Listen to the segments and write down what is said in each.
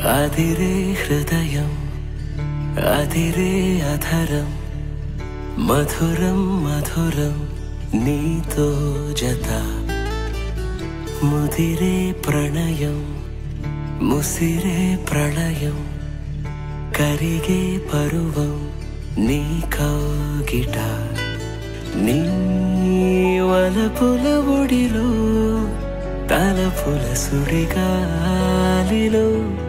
అదిరే హృదయం అదిరే అధరం మధురం మధురం నీతో జత ముదిరే ప్రణయం ముసిరే ప్రళయం కరిగే పరువం నీ కౌగిట నీ వలపుల ఒడిలో తలపుల సుడిగాలిలో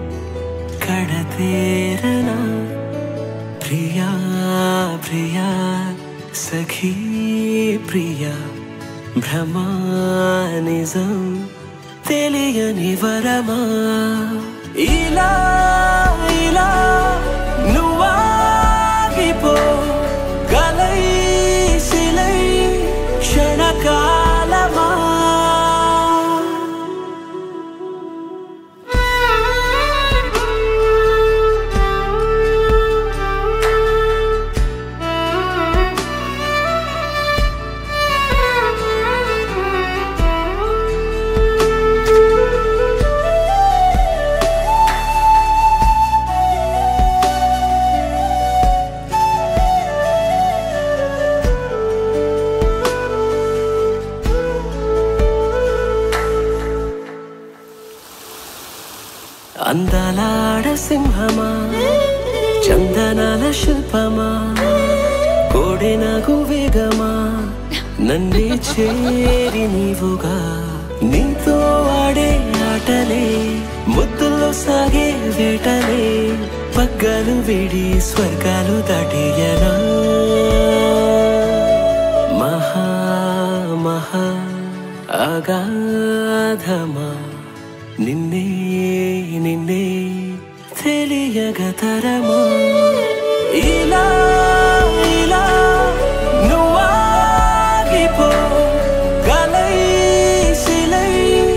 కడతేరనా ప్రియా ప్రియా సఖీ ప్రియా భ్రమానిజం తెలియని వరమా ఇలా ఇలా నువ్వాగిపో గలై శిలై క్షణకాలమా అందాలాడ సింహమా చందనాల శిల్పమా కోడెనగు వేగమా నన్నే చేరి నీవుగా నీతో ఆడే ఆటలే ముద్దుల్లో సాగే వేటలే పగ్గాలు వేడి స్వర్గాలు దాటేయనా మహా మహా అగాధమా నిన్నే నిన్నే తెలియగతరమా ఇలా ఇలా నువ్వాగిపో గలై శిలై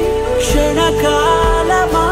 క్షణకాలమా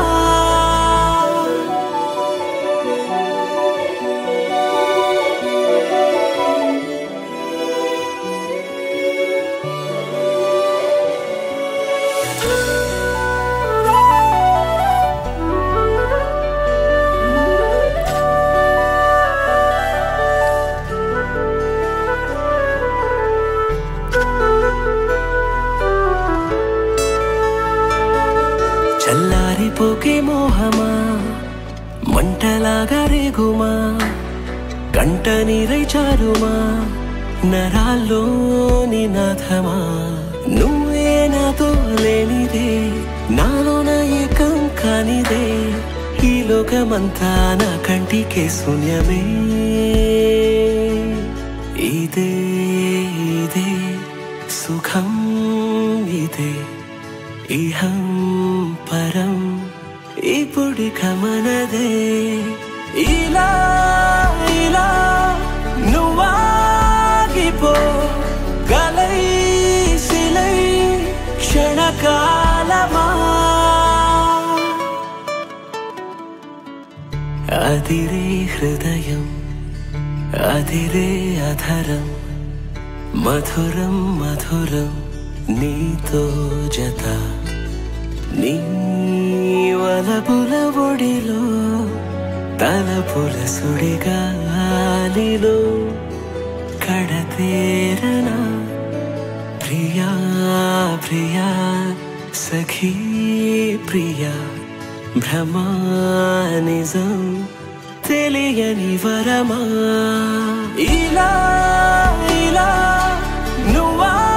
చల్లారిపోకే మోహమా మంటలాగా రేగుమా కంట నీరై చారుమా నరాల్లోని నాథమా నువ్వే నాతో లేనిదే నాలోన ఏకం కానిదే ఈ లోకమంతా నా కంటికే శూన్యమే ఇదే ఇదే సుఖం ఇదే ఇహం పరం ఇప్పుడు కమనదే ఇలా ఇలా నువ్వాగిపో గలై శిలై క్షణకాలమా అదిరే హృదయం అదిరే అధరం మధురం మధురం నీతో జత నీ వలపుల ఒడిలో తలపుల సుడిగాలిలో కడతేరనా ప్రియా ప్రియా సఖీ ప్రియా భ్రమానిజం తెలియని వరమా ఇలా ఇలా నువ్వా